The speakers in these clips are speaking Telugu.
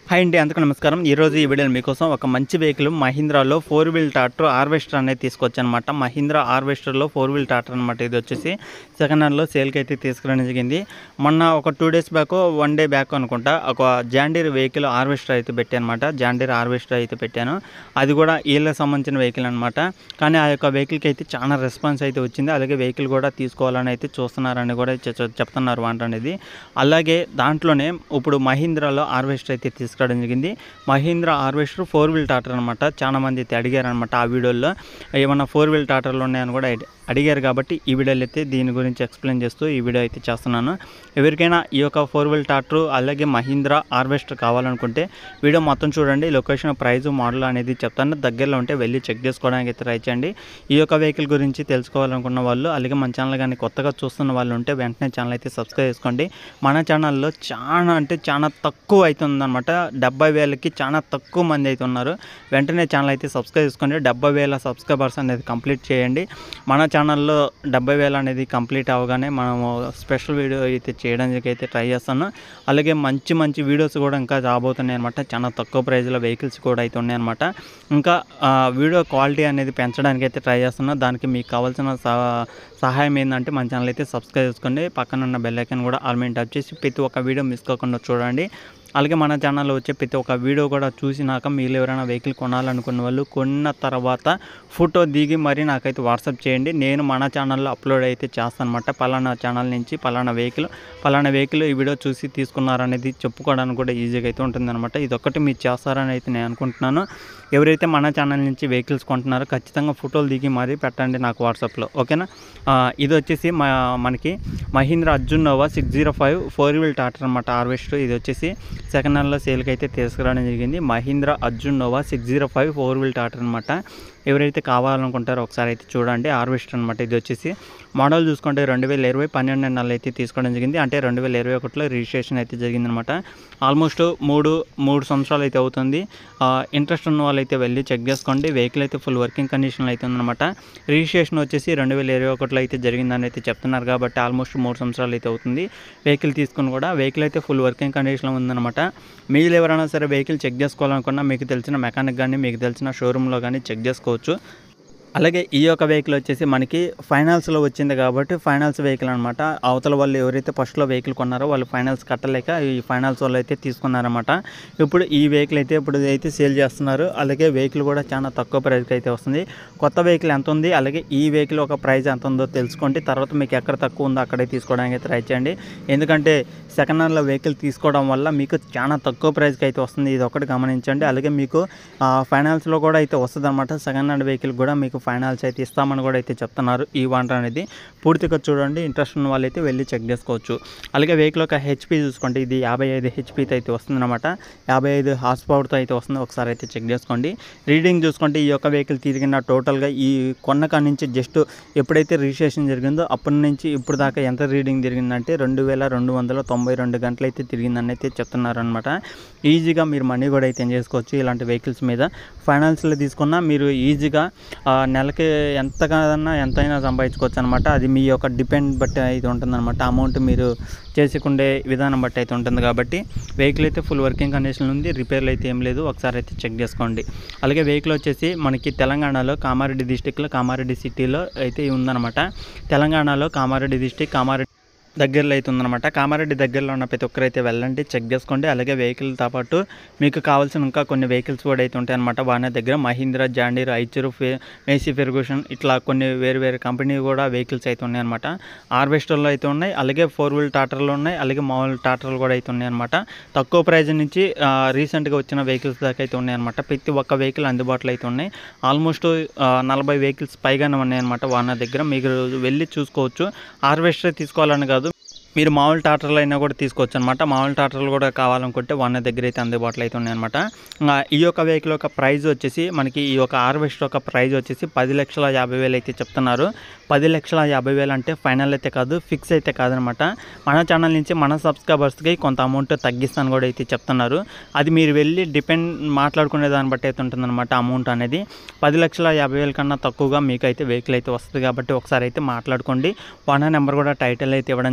హాయ్ అండి అందుకు నమస్కారం ఈరోజు ఈ వీడియోలో మీకోసం ఒక మంచి వెహికల్ మహీంద్రాలో ఫోర్ వీల్ టాటర్ హార్వెస్టర్ అనేది తీసుకొచ్చానమాట మహీంద్రా హార్వెస్టర్లో ఫోర్ వీల్ టాటర్ అనమాట ఇది వచ్చేసి సెకండ్ హ్యాండ్లో సేల్కి అయితే తీసుకురావడం జరిగింది మొన్న ఒక two days back one day back అనుకుంటా ఒక జాండీర్ వెహికల్ హార్వెస్టర్ అయితే పెట్టాను అనమాట జాండీర్ హార్వెస్టర్ అయితే పెట్టాను అది కూడా వీళ్ళకి సంబంధించిన వెహికల్ అనమాట కానీ ఆ యొక్క వెహికల్కి అయితే చాలా రెస్పాన్స్ అయితే వచ్చింది అలాగే వెహికల్ కూడా తీసుకోవాలని అయితే చూస్తున్నారని కూడా చె- చె- చెప్తున్నారు వంట అనేది అలాగే దాంట్లోనే ఇప్పుడు మహీంద్రాలో హార్వెస్టర్ అయితే తీసుకురావడం జరిగింది మహీంద్రా హార్వెస్టర్ ఫోర్ వీల్ టాటర్ అనమాట చాలా మంది అయితే అడిగారు అనమాట ఆ వీడియోలో ఏమన్నా ఫోర్ వీల్ టాటర్లు ఉన్నాయని కూడా అడి- అడిగారు కాబట్టి ఈ వీడియోలో అయితే దీని గురించి ఎక్స్ప్లెయిన్ చేస్తూ ఈ వీడియో అయితే చేస్తున్నాను ఎవరికైనా ఈ యొక్క ఫోర్ వీల్ టాటర్ అలాగే మహీంద్రా హార్వెస్టర్ కావాలనుకుంటే వీడియో మొత్తం చూడండి లొకేషన్ ప్రైస్ మోడల్ అనేది చెప్తాను దగ్గరలో ఉంటే వెళ్ళి చెక్ చేసుకోవడానికి అయితే ట్రై చేయండి ఈ యొక్క వెహికల్ గురించి తెలుసుకోవాలనుకున్న వాళ్ళు అలాగే మన ఛానల్ కానీ కొత్తగా చూస్తున్న వాళ్ళు ఉంటే వెంటనే ఛానల్ అయితే సబ్స్క్రైబ్ చేసుకోండి మన ఛానల్లో చాలా అంటే చాలా తక్కువ అవుతుందన్నమాట డెబ్బై వేలకి చాలా తక్కువ మంది అయితే ఉన్నారు వెంటనే ఛానల్ అయితే సబ్స్క్రైబ్ చేసుకోండి డెబ్బై వేల సబ్స్క్రైబర్స్ అనేది కంప్లీట్ చేయండి మన ఛానల్లో డెబ్బై వేలు అనేది కంప్లీట్ అవగానే మనము స్పెషల్ వీడియో అయితే చేయడానికి అయితే ట్రై చేస్తాను అలాగే మంచి మంచి వీడియోస్ కూడా ఇంకా రాబోతున్నాయి అనమాట చాలా తక్కువ ప్రైస్లో వెహికల్స్ కూడా అయితే ఉన్నాయి అనమాట ఇంకా ఆ, వీడియో క్వాలిటీ అనేది పెంచడానికి అయితే ట్రై చేస్తున్నా దానికి మీకు కావాల్సిన సహ- సహాయం ఏంటంటే మన ఛానల్ అయితే సబ్స్క్రైబ్ చేసుకోండి పక్కన ఉన్న బెల్ ఐకాన్ కూడా ఆల్ మీద టచ్ చేసి ప్రతి ఒక్క వీడియో మిస్ కాకుండా చూడండి అలాగే మన ఛానల్లో వచ్చే ప్రతి ఒక్క వీడియో కూడా చూసినాక మీరు ఎవరైనా వెహికల్ కొనాలనుకున్న వాళ్ళు కొన్న తర్వాత ఫోటో దిగి మరి నాకైతే వాట్సాప్ చేయండి నేను మన ఛానల్లో అప్లోడ్ అయితే చేస్తాను అనమాట పలానా ఛానల్ నుంచి పలానా వెహికల్ పలానా వెహికల్ ఈ వీడియో చూసి తీసుకున్నారనేది చెప్పుకోవడానికి కూడా ఈజీగా అయితే ఉంటుందన్నమాట ఇది ఒక్కటి మీరు చేస్తారని అయితే నేను అనుకుంటున్నాను ఎవరైతే మన ఛానల్ నుంచి వెహికల్స్ కొంటున్నారో ఖచ్చితంగా ఫోటోలు దిగి మరీ పెట్టండి నాకు వాట్సాప్లో ఓకేనా ఆ, ఇది వచ్చేసి మా మనకి Mahindra Arjun Nova six zero five four wheel టాటర్ అనమాట హార్వెస్ట్ ఇది వచ్చేసి సెకండ్ హ్యాండ్లో సేల్కి అయితే తీసుకురావడం జరిగింది Mahindra Arjun Nova six zero five four wheel టాటర్ అనమాట ఎవరైతే కావాలనుకుంటారో ఒకసారి అయితే చూడండి హార్వెస్టర్ అనమాట ఇది వచ్చేసి మోడల్ చూసుకుంటే రెండు వేల ఇరవై పన్నెండు నెలలు అయితే తీసుకోవడం జరిగింది అంటే రెండు వేల ఇరవై ఒకటిలో రిజిస్ట్రేషన్ అయితే జరిగిందనమాట ఆల్మోస్ట్ మూడు మూడు సంవత్సరాలు అయితే అవుతుంది ఇంట్రెస్ట్ ఉన్న వాళ్ళు అయితే వెళ్ళి చెక్ చేసుకోండి వెహికల్ అయితే ఫుల్ వర్కింగ్ కండిషన్లో అయితే ఉందన్నమాట రిజిస్ట్రేషన్ వచ్చేసి రెండు వేల ఇరవై ఒకటిలో అయితే జరిగిందని అయితే చెప్తున్నారు కాబట్టి ఆల్మోస్ట్ మూడు సంవత్సరాలు అయితే అవుతుంది వెహికల్ తీసుకుని కూడా వెహికల్ అయితే ఫుల్ వర్కింగ్ కండిషన్లో ఉందన్నమాట మీరు ఎవరైనా సరే వెహికల్ చెక్ చేసుకోవాలనుకున్నా మీకు తెలిసిన మెకానిక్ కానీ మీకు తెలిసిన షోరూంలో కానీ చెక్ చేసుకోవచ్చు అలాగే ఈ యొక్క వెహికల్ వచ్చేసి మనకి ఫైనాన్స్లో వచ్చింది కాబట్టి ఫైనాన్స్ వెహికల్ అనమాట అవతల వాళ్ళు ఎవరైతే ఫస్ట్లో వెహికల్ కొన్నారో వాళ్ళు ఫైనాన్స్ కట్టలేక ఈ ఫైనాన్స్ వాళ్ళు అయితే తీసుకున్నారన్నమాట ఇప్పుడు ఈ వెహికల్ అయితే ఇప్పుడు అయితే సేల్ చేస్తున్నారు అలాగే వెహికల్ కూడా చాలా తక్కువ ప్రైస్కి అయితే వస్తుంది కొత్త వెహికల్ ఎంత ఉంది అలాగే ఈ వెహికల్ ఒక ప్రైస్ ఎంత ఉందో తెలుసుకోండి తర్వాత మీకు ఎక్కడ తక్కువ ఉందో అక్కడే తీసుకోవడానికి అయితే ట్రై చేయండి ఎందుకంటే సెకండ్ హ్యాండ్లో వెహికల్ తీసుకోవడం వల్ల మీకు చాలా తక్కువ ప్రైస్కి అయితే వస్తుంది ఇది ఒకటి గమనించండి అలాగే మీకు ఫైనాన్స్లో కూడా అయితే వస్తుంది అనమాట సెకండ్ హ్యాండ్ వెహికల్ కూడా మీకు ఫైనాన్స్ అయితే ఇస్తామని కూడా అయితే చెప్తున్నారు ఈ వాంట అనేది పూర్తిగా చూడండి ఇంట్రెస్ట్ ఉన్న వాళ్ళు అయితే వెళ్ళి చెక్ చేసుకోవచ్చు అలాగే వెహికల్ ఒక హెచ్పి చూసుకోండి ఇది యాభై ఐదు హెచ్పితో అయితే వస్తుందన్నమాట యాభై ఐదు హార్స్ పవర్తో అయితే వస్తుంది ఒకసారి అయితే చెక్ చేసుకోండి రీడింగ్ చూసుకుంటే ఈ యొక్క వెహికల్ తిరిగిన టోటల్గా ఈ కొన్న కాడ నుంచి జస్ట్ ఎప్పుడైతే రిజిస్ట్రేషన్ జరిగిందో అప్పటి నుంచి ఇప్పుడు దాకా ఎంత రీడింగ్ తిరిగిందంటే రెండు వేల రెండు వందల తొంభై రెండు గంటలు అయితే తిరిగిందని అయితే చెప్తున్నారు అనమాట ఈజీగా మీరు మనీ కూడా అయితే చేసుకోవచ్చు ఇలాంటి వెహికల్స్ మీద ఫైనాన్స్లో తీసుకున్నా మీరు ఈజీగా ఆ, నెలకి ఎంత కాదన్నా ఎంతైనా సంపాదించుకోవచ్చు అనమాట అది మీ యొక్క డిపెండ్ బట్టి అయితే ఉంటుందన్నమాట అమౌంట్ మీరు చేసుకుండే విధానం బట్టి అయితే ఉంటుంది కాబట్టి వెహికల్ అయితే ఫుల్ వర్కింగ్ కండిషన్ ఉంది రిపేర్లు అయితే ఏం లేదు ఒకసారి అయితే చెక్ చేసుకోండి అలాగే వెహికల్ వచ్చేసి మనకి తెలంగాణలో కామారెడ్డి డిస్టిక్లో కామారెడ్డి సిటీలో అయితే ఉందన్నమాట తెలంగాణలో కామారెడ్డి డిస్టిక్ కామారెడ్డి దగ్గరలో అయితే ఉందన్నమాట కామారెడ్డి దగ్గరలో ఉన్న ప్రతి ఒక్కరైతే వెళ్ళండి చెక్ చేసుకోండి అలాగే వెహికల్తో పాటు మీకు కావాల్సిన ఇంకా కొన్ని వెహికల్స్ కూడా అయితే ఉంటాయి అనమాట వాన దగ్గర మహీంద్రా జాండీర్ ఐచరు ఫే మేసీ ఫెర్గూషన్ ఇట్లా కొన్ని వేరు వేరు కంపెనీ కూడా వెహికల్స్ అయితే ఉన్నాయి అనమాట హార్వెస్టర్లో అయితే ఉన్నాయి అలాగే ఫోర్ వీల్ టాటర్లు ఉన్నాయి అలాగే మామూలు టాటర్లు కూడా అయితే ఉన్నాయి అనమాట తక్కువ ప్రైస్ నుంచి ఆ, రీసెంట్గా వచ్చిన వెహికల్స్ దాకా అయితే ఉన్నాయి అనమాట ప్రతి ఒక్క వెహికల్ అందుబాటులో అయితే ఉన్నాయి ఆల్మోస్ట్ ఆ, నలభై వెహికల్స్ పైగానే ఉన్నాయి అనమాట వాన దగ్గర మీకు వెళ్ళి చూసుకోవచ్చు హార్వెస్టర్ తీసుకోవాలని కాదు మీరు మామూలు టాటర్లు అయినా కూడా తీసుకోవచ్చు అనమాట మామూలు టాటర్లు కూడా కావాలనుకుంటే వన్ దగ్గర అయితే అందుబాటులో అయితే ఉన్నాయన్నమాట ఇంకా ఈ యొక్క వెహికల్ యొక్క ప్రైస్ వచ్చేసి మనకి ఈ యొక్క హార్వెస్టర్ యొక్క ప్రైస్ వచ్చేసి పది లక్షల యాభై వేలు అయితే చెప్తున్నారు పది లక్షల యాభై వేలు అంటే ఫైనల్ అయితే కాదు ఫిక్స్ అయితే కాదనమాట మన ఛానల్ నుంచి మన సబ్స్క్రైబర్స్కి కొంత అమౌంట్ తగ్గిస్తాను కూడా అయితే చెప్తున్నారు అది మీరు వెళ్ళి డిపెండ్ మాట్లాడుకునే దాన్ని బట్టి అయితే ఉంటుందన్నమాట అమౌంట్ అనేది పది లక్షల యాభై వేల కన్నా తక్కువగా మీకు అయితే వెహికల్ అయితే వస్తుంది కాబట్టి ఒకసారి అయితే మాట్లాడుకోండి వన్ నెంబర్ కూడా టైటిల్ అయితే ఇవ్వడం జరుగుతుంది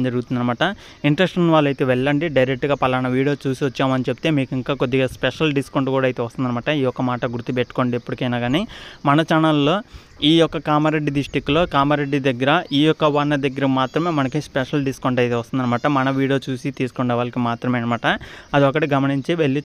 వస్తుందన్నమాట ఇంట్రెస్ట్ ఉన్న వాళ్ళు అయితే వెళ్ళండి డైరెక్ట్గా పలానా వీడియో చూసి వచ్చామని చెప్తే మీకు ఇంకా కొద్దిగా స్పెషల్ డిస్కౌంట్ కూడా అయితే వస్తుందన్నమాట ఈ యొక్క మాట గుర్తుపెట్టుకోండి ఎప్పటికైనా కానీ మన ఛానల్లో ఈ యొక్క కామారెడ్డి డిస్టిక్లో కామారెడ్డి దగ్గర ఈ యొక్క వన్న దగ్గర మాత్రమే మనకి స్పెషల్ డిస్కౌంట్ అయితే వస్తుందన్నమాట మన వీడియో చూసి తీసుకునే వాళ్ళకి మాత్రమే అనమాట అది ఒకటి గమనించి వెళ్ళి